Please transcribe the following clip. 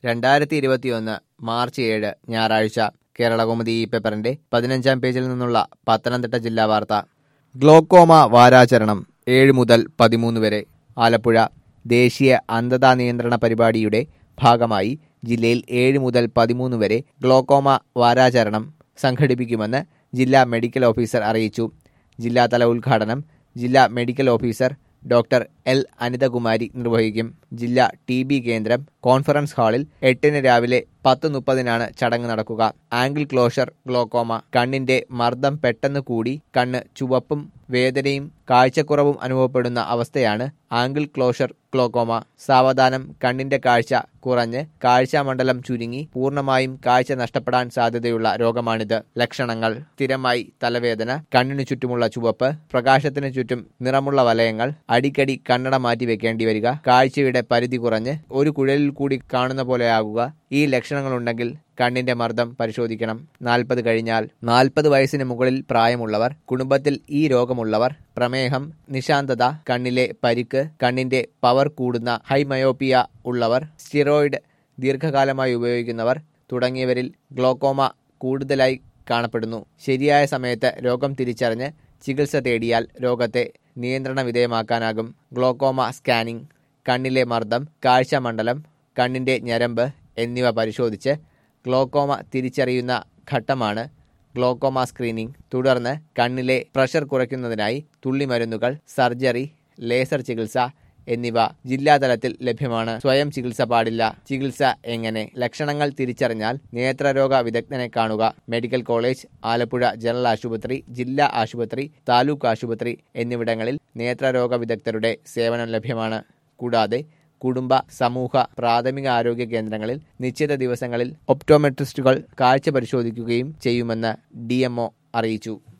രണ്ടായിരത്തി ഇരുപത്തിയൊന്ന് മാർച്ച് ഏഴ് ഞായറാഴ്ച കേരളകൗമുദി ഈ പേപ്പറിന്റെ പതിനഞ്ചാം പേജിൽ നിന്നുള്ള പത്തനംതിട്ട ജില്ലാ വാർത്ത ഗ്ലോക്കോമ വാരാചരണം ഏഴ് മുതൽ പതിമൂന്ന് വരെ ആലപ്പുഴ ദേശീയ അന്ധതാ നിയന്ത്രണ പരിപാടിയുടെ ഭാഗമായി ജില്ലയിൽ ഏഴ് മുതൽ പതിമൂന്ന് വരെ ഗ്ലോക്കോമ വാരാചരണം സംഘടിപ്പിക്കുമെന്ന് ജില്ലാ മെഡിക്കൽ ഓഫീസർ അറിയിച്ചു ജില്ലാതല ഉദ്ഘാടനം ജില്ലാ medical officer doctor L Anithakumari നിർവഹിക്കും ജില്ലാ ടി ബി കേന്ദ്രം കോൺഫറൻസ് ഹാളിൽ എട്ടിന് രാവിലെ പത്ത് മുപ്പതിനാണ് ചടങ്ങ് നടക്കുക ആംഗിൾ ക്ലോഷർ ഗ്ലോക്കോമ കണ്ണിന്റെ മർദ്ദം പെട്ടെന്ന് കൂടി കണ്ണ് ചുവപ്പും വേദനയും കാഴ്ചക്കുറവും അനുഭവപ്പെടുന്ന അവസ്ഥയാണ് ആംഗിൾ ക്ലോഷർ ഗ്ലോക്കോമ സാവധാനം കണ്ണിന്റെ കാഴ്ച കുറഞ്ഞ് കാഴ്ചാമണ്ഡലം ചുരുങ്ങി പൂർണ്ണമായും കാഴ്ച നഷ്ടപ്പെടാൻ സാധ്യതയുള്ള രോഗമാണിത് ലക്ഷണങ്ങൾ സ്ഥിരമായി തലവേദന കണ്ണിനു ചുറ്റുമുള്ള ചുവപ്പ് പ്രകാശത്തിനു ചുറ്റും നിറമുള്ള വലയങ്ങൾ അടിക്കടി കണ്ണട മാറ്റി വെക്കേണ്ടി വരിക കാഴ്ചയുടെ പരിധി കുറഞ്ഞ് ഒരു കുഴലിൽ കൂടി കാണുന്ന പോലെയാകുക ഈ ലക്ഷണങ്ങളുണ്ടെങ്കിൽ കണ്ണിന്റെ മർദ്ദം പരിശോധിക്കണം നാൽപ്പത് കഴിഞ്ഞാൽ നാൽപ്പത് വയസ്സിന് മുകളിൽ പ്രായമുള്ളവർ കുടുംബത്തിൽ ഈ രോഗമുള്ളവർ പ്രമേഹം നിശാന്തത കണ്ണിലെ പരിക്ക് കണ്ണിന്റെ പവർ കൂടുന്ന ഹൈമയോപ്പിയ ഉള്ളവർ സ്റ്റിറോയിഡ് ദീർഘകാലമായി ഉപയോഗിക്കുന്നവർ തുടങ്ങിയവരിൽ ഗ്ലോക്കോമ കൂടുതലായി കാണപ്പെടുന്നു ശരിയായ സമയത്ത് രോഗം തിരിച്ചറിഞ്ഞ് ചികിത്സ തേടിയാൽ രോഗത്തെ നിയന്ത്രണ വിധേയമാക്കാനാകും ഗ്ലോക്കോമ സ്കാനിംഗ് കണ്ണിലെ മർദ്ദം കാഴ്ചമണ്ഡലം കണ്ണിന്റെ ഞരമ്പ് എന്നിവ പരിശോധിച്ച് ഗ്ലോക്കോമ തിരിച്ചറിയുന്ന ഘട്ടമാണ് ഗ്ലോക്കോമ സ്ക്രീനിംഗ് തുടർന്ന് കണ്ണിലെ പ്രഷർ കുറയ്ക്കുന്നതിനായി തുള്ളിമരുന്നുകൾ സർജറി ലേസർ ചികിത്സ എന്നിവ ജില്ലാതലത്തിൽ ലഭ്യമാണ് സ്വയം ചികിത്സ പാടില്ല ചികിത്സ എങ്ങനെ ലക്ഷണങ്ങൾ തിരിച്ചറിഞ്ഞാൽ നേത്രരോഗ വിദഗ്ധനെ കാണുക മെഡിക്കൽ കോളേജ് ആലപ്പുഴ ജനറൽ ആശുപത്രി ജില്ലാ ആശുപത്രി താലൂക്ക് ആശുപത്രി എന്നിവിടങ്ങളിൽ നേത്രരോഗ വിദഗ്ധരുടെ സേവനം ലഭ്യമാണ് കൂടാതെ കുടുംബ സമൂഹ പ്രാഥമിക ആരോഗ്യ കേന്ദ്രങ്ങളിൽ നിശ്ചിത ദിവസങ്ങളിൽ ഒപ്റ്റോമെട്രിസ്റ്റുകൾ കാഴ്ച പരിശോധിക്കുകയും ചെയ്യുമെന്ന് ഡി അറിയിച്ചു